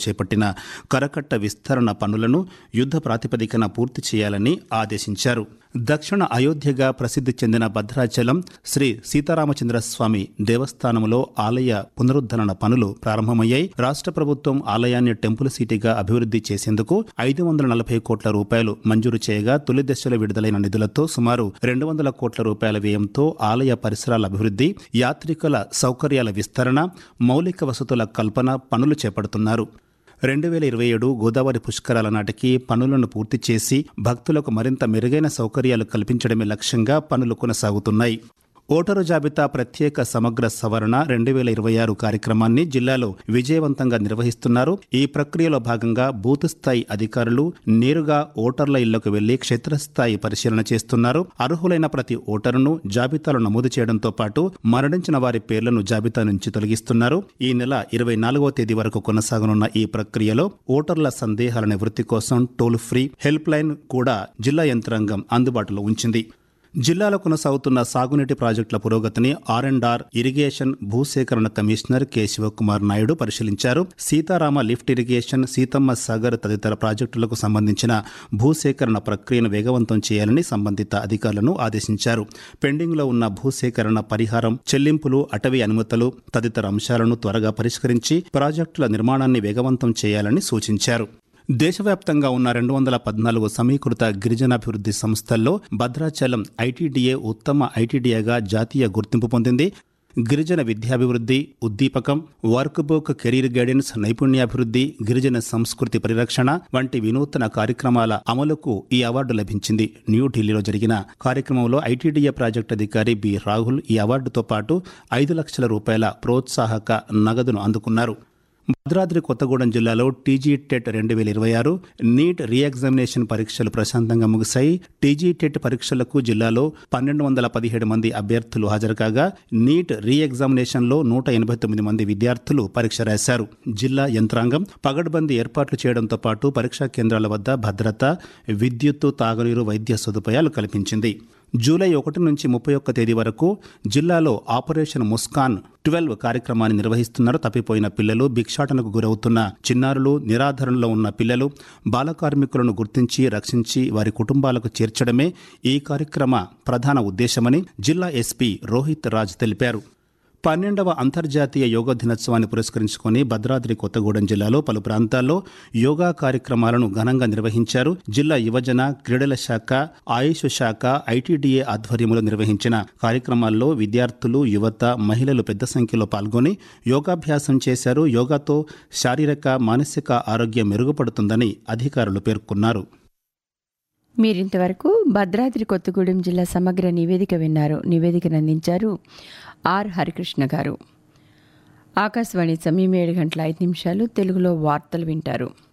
చేపట్టిన కరకట్ట విస్తరణ పనులను యుద్ధ ప్రాతిపదికన పూర్తి చేయాలని ఆదేశించారు దక్షిణ అయోధ్యగా ప్రసిద్ధి చెందిన భద్రాచలం శ్రీ సీతారామచంద్ర స్వామి దేవస్థానంలో ఆలయ పునరుద్ధరణ పనులు ప్రారంభమయ్యాయి రాష్ట్ర ప్రభుత్వం ఆలయాన్ని టెంపుల్ సిటీగా అభివృద్ధి చేసేందుకు ఐదు వందల నలభై కోట్ల రూపాయలు మంజూరు చేయగా తొలి దశలో విడుదలైన నిధులతో సుమారు రెండు వందల కోట్ల రూపాయల వ్యయంతో ఆలయ పరిసరాల అభివృద్ధి యాత్రికుల సౌకర్యాల విస్తరణ మౌలిక వసతుల కల్పన పనులు చేపడుతున్నారు రెండు వేల ఇరవై ఏడు గోదావరి పుష్కరాల నాటికి పనులను పూర్తి చేసి భక్తులకు మరింత మెరుగైన సౌకర్యాలు కల్పించడమే లక్ష్యంగా పనులు కొనసాగుతున్నాయి ఓటరు జాబితా ప్రత్యేక సమగ్ర సవరణ రెండు వేల ఇరవై ఆరు కార్యక్రమాన్ని జిల్లాలో విజయవంతంగా నిర్వహిస్తున్నారు ఈ ప్రక్రియలో భాగంగా బూత్ స్థాయి అధికారులు నేరుగా ఓటర్ల ఇళ్లకు వెళ్లి క్షేత్రస్థాయి పరిశీలన చేస్తున్నారు అర్హులైన ప్రతి ఓటరును జాబితాలో నమోదు చేయడంతో పాటు మరణించిన వారి పేర్లను జాబితా నుంచి తొలగిస్తున్నారు ఈ నెల ఇరవై నాలుగవ తేదీ వరకు కొనసాగనున్న ఈ ప్రక్రియలో ఓటర్ల సందేహాల నివృత్తి కోసం టోల్ ఫ్రీ హెల్ప్ లైన్ కూడా జిల్లా యంత్రాంగం అందుబాటులో ఉంచింది జిల్లాలో కొనసాగుతున్న సాగునీటి ప్రాజెక్టుల పురోగతిని ఆర్ అండ్ ఆర్ ఇరిగేషన్ భూసేకరణ కమిషనర్ కె శివకుమార్ నాయుడు పరిశీలించారు సీతారామ లిఫ్ట్ ఇరిగేషన్ సీతమ్మ సాగర్ తదితర ప్రాజెక్టులకు సంబంధించిన భూసేకరణ ప్రక్రియను వేగవంతం చేయాలని సంబంధిత అధికారులను ఆదేశించారు పెండింగ్లో ఉన్న భూసేకరణ పరిహారం చెల్లింపులు అటవీ అనుమతులు తదితర అంశాలను త్వరగా పరిష్కరించి ప్రాజెక్టుల నిర్మాణాన్ని వేగవంతం చేయాలని సూచించారు దేశవ్యాప్తంగా ఉన్న రెండు వందల పద్నాలుగు సమీకృత గిరిజనాభివృద్ధి సంస్థల్లో భద్రాచలం ఐటీడీఏ ఉత్తమ ఐటీడీఏగా జాతీయ గుర్తింపు పొందింది గిరిజన విద్యాభివృద్ధి ఉద్దీపకం వర్క్ బుక్ కెరీర్ గైడెన్స్ నైపుణ్యాభివృద్ధి గిరిజన సంస్కృతి పరిరక్షణ వంటి వినూత్న కార్యక్రమాల అమలుకు ఈ అవార్డు లభించింది న్యూఢిల్లీలో జరిగిన కార్యక్రమంలో ఐటీడీఏ ప్రాజెక్టు అధికారి బి రాహుల్ ఈ అవార్డుతో పాటు ఐదు లక్షల రూపాయల ప్రోత్సాహక నగదును అందుకున్నారు భద్రాద్రి కొత్తగూడెం జిల్లాలో టీజీ టెట్ రెండు వేల ఇరవై ఆరు నీట్ రీఎగ్జామినేషన్ పరీక్షలు ప్రశాంతంగా ముగిశాయి టీజీ టెట్ పరీక్షలకు జిల్లాలో పన్నెండు వందల పదిహేడు మంది అభ్యర్థులు హాజరు కాగా నీట్ రీఎగ్జామినేషన్లో నూట ఎనభై తొమ్మిది మంది విద్యార్థులు పరీక్ష రాశారు జిల్లా యంత్రాంగం పగడ్బందీ ఏర్పాట్లు చేయడంతో పాటు పరీక్షా కేంద్రాల వద్ద భద్రత విద్యుత్తు తాగునీరు వైద్య సదుపాయాలు కల్పించింది జూలై ఒకటి నుంచి ముప్పై ఒక్క తేదీ వరకు జిల్లాలో ఆపరేషన్ ముస్కాన్ ట్వెల్వ్ కార్యక్రమాన్ని నిర్వహిస్తున్నారు తప్పిపోయిన పిల్లలు భిక్షాటనకు గురవుతున్న చిన్నారులు నిరాధరణలో ఉన్న పిల్లలు బాల కార్మికులను గుర్తించి రక్షించి వారి కుటుంబాలకు చేర్చడమే ఈ కార్యక్రమ ప్రధాన ఉద్దేశమని జిల్లా ఎస్పీ రోహిత్ రాజ్ తెలిపారు పన్నెండవ అంతర్జాతీయ యోగా దినోత్సవాన్ని పురస్కరించుకుని భద్రాద్రి కొత్తగూడెం జిల్లాలో పలు ప్రాంతాల్లో యోగా కార్యక్రమాలను ఘనంగా నిర్వహించారు జిల్లా యువజన క్రీడల శాఖ ఆయుష్ శాఖ ఐటీడీఏ ఆధ్వర్యంలో నిర్వహించిన కార్యక్రమాల్లో విద్యార్థులు యువత మహిళలు పెద్ద సంఖ్యలో పాల్గొని యోగాభ్యాసం చేశారు యోగాతో శారీరక మానసిక ఆరోగ్యం మెరుగుపడుతుందని అధికారులు పేర్కొన్నారు మీరింతవరకు భద్రాద్రి కొత్తగూడెం జిల్లా సమగ్ర నివేదిక విన్నారు నివేదికను అందించారు ఆర్ హరికృష్ణ గారు ఆకాశవాణి సమయం ఏడు గంటల ఐదు నిమిషాలు తెలుగులో వార్తలు వింటారు